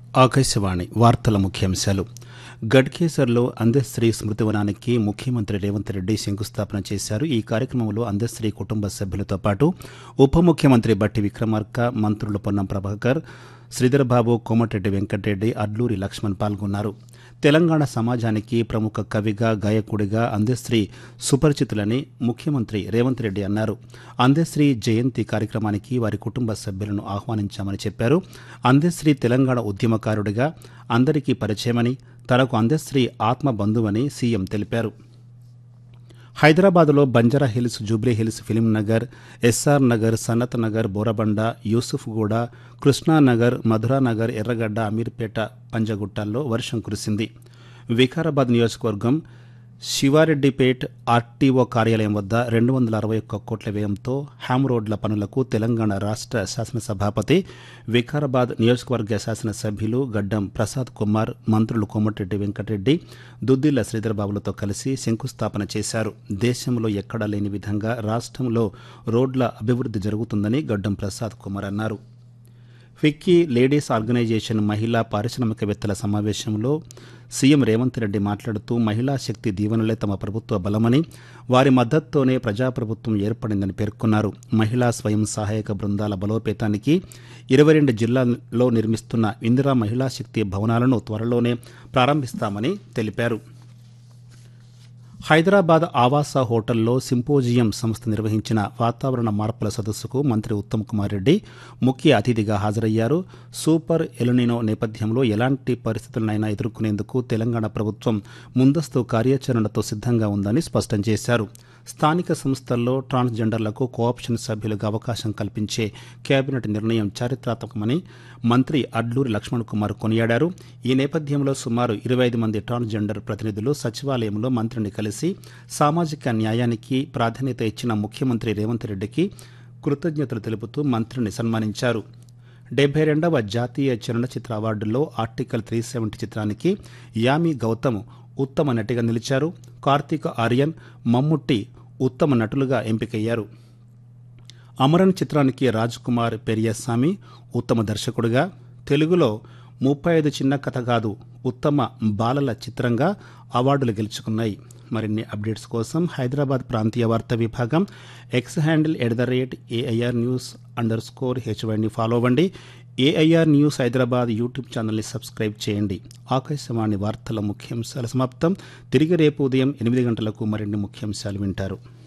ఆకాశవాణి వార్తల ముఖ్యాంశాలు గడ్కేసర్లో అందశ్రీ స్మృతివనానికి ముఖ్యమంత్రి రేవంత్ రెడ్డి శంకుస్థాపన చేశారు ఈ కార్యక్రమంలో అందశ్రీ కుటుంబ సభ్యులతో పాటు ఉప ముఖ్యమంత్రి బట్టి విక్రమార్క మంత్రులు పొన్నం ప్రభాకర్ శ్రీధర్బాబు కోమటిరెడ్డి వెంకటరెడ్డి అడ్లూరి లక్ష్మణ్ పాల్గొన్నారు తెలంగాణ సమాజానికి ప్రముఖ కవిగా గాయకుడిగా అందశ్రీ సుపరిచితులని ముఖ్యమంత్రి రేవంత్ రెడ్డి అన్నారు అందశ్రీ జయంతి కార్యక్రమానికి వారి కుటుంబ సభ్యులను ఆహ్వానించామని చెప్పారు అందశ్రీ తెలంగాణ ఉద్యమకారుడిగా అందరికీ పరిచయమని తనకు అందశ్రీ ఆత్మ బంధువని సీఎం తెలిపారు హైదరాబాద్లో Banjara hills Jubilee hills film Nagar SR Nagar Sanath Nagar Borabanda Yousufguda Krishnanagar Madhuranagar Erragadda Ameerpet పంజగుట్టాల్లో వర్షం కురిసింది వికారాబాద్ నియోజకవర్గం శివారెడ్డిపేట్ ఆర్టీఓ కార్యాలయం వద్ద రెండు వందల అరవై ఒక్క కోట్ల వ్యయంతో హ్యామ్ రోడ్ల పనులకు తెలంగాణ రాష్ట్ర శాసనసభాపతి వికారాబాద్ నియోజకవర్గ శాసనసభ్యులు గడ్డం ప్రసాద్ కుమార్ మంత్రులు కోమటిరెడ్డి వెంకటరెడ్డి దుద్దిల్ల శ్రీధర్బాబులతో కలిసి శంకుస్థాపన చేశారు దేశంలో ఎక్కడా లేని విధంగా రాష్ట్రంలో రోడ్ల అభివృద్ధి జరుగుతుందని గడ్డం ప్రసాద్ కుమార్ అన్నారు ఫిక్కీ లేడీస్ ఆర్గనైజేషన్ మహిళా పారిశ్రామికవేత్తల సమావేశంలో సీఎం రేవంత్ రెడ్డి మాట్లాడుతూ మహిళా శక్తి దీవెనలే తమ ప్రభుత్వ బలమని వారి మద్దతుతోనే ప్రజాప్రభుత్వం ఏర్పడిందని పేర్కొన్నారు మహిళా స్వయం సహాయక బృందాల బలోపేతానికి ఇరవై రెండు జిల్లాల్లో నిర్మిస్తున్న ఇందిరా మహిళా శక్తి భవనాలను త్వరలోనే ప్రారంభిస్తామని తెలిపారు హైదరాబాద్ ఆవాస హోటల్లో సింపోజియం సంస్థ నిర్వహించిన వాతావరణ మార్పుల సదస్సుకు మంత్రి ఉత్తమ్ కుమార్ రెడ్డి ముఖ్య అతిథిగా హాజరయ్యారు సూపర్ ఎలునినో నేపథ్యంలో ఎలాంటి పరిస్థితులనైనా ఎదుర్కొనేందుకు తెలంగాణ ప్రభుత్వం ముందస్తు కార్యాచరణతో సిద్ధంగా ఉందని స్పష్టం చేశారు స్థానిక సంస్థల్లో ట్రాన్స్జెండర్లకు కోఆప్షన్ సభ్యులుగా అవకాశం కల్పించే కేబినెట్ నిర్ణయం చారిత్రాత్మకమని మంత్రి అడ్లూరి లక్ష్మణ్ కుమార్ కొనియాడారు ఈ నేపథ్యంలో సుమారు ఇరవై ఐదు మంది ట్రాన్స్జెండర్ ప్రతినిధులు సచివాలయంలో మంత్రిని కలిసి సామాజిక న్యాయానికి ప్రాధాన్యత ఇచ్చిన ముఖ్యమంత్రి రేవంత్ రెడ్డికి కృతజ్ఞతలు తెలుపుతూ మంత్రిని సన్మానించారు డెబ్బై రెండవ జాతీయ చలనచిత్ర అవార్డుల్లో ఆర్టికల్ త్రీ సెవెంటీ చిత్రానికి యామి గౌతమ్ ఉత్తమ నటిగా నిలిచారు కార్తీక ఆర్యన్ మమ్ముట్టి ఉత్తమ నటులుగా ఎంపికయ్యారు అమరన్ చిత్రానికి రాజ్ కుమార్ పెరియస్వామి ఉత్తమ దర్శకుడిగా తెలుగులో ముప్పై ఐదు చిన్న కథ కాదు ఉత్తమ బాలల చిత్రంగా అవార్డులు గెలుచుకున్నాయి మరిన్ని అప్డేట్స్ కోసం హైదరాబాద్ ప్రాంతీయ వార్తా విభాగం X handle at the rate AIR news underscore స్కోర్ హెచ్వైని ఫాలో అవ్వండి ఏఐఆర్ న్యూస్ హైదరాబాద్ యూట్యూబ్ ఛానల్ని సబ్స్క్రైబ్ చేయండి ఆకాశవాణి వార్తల ముఖ్యాంశాల సమాప్తం తిరిగి రేపు ఉదయం ఎనిమిది గంటలకు మరిన్ని ముఖ్యాంశాలు వింటారు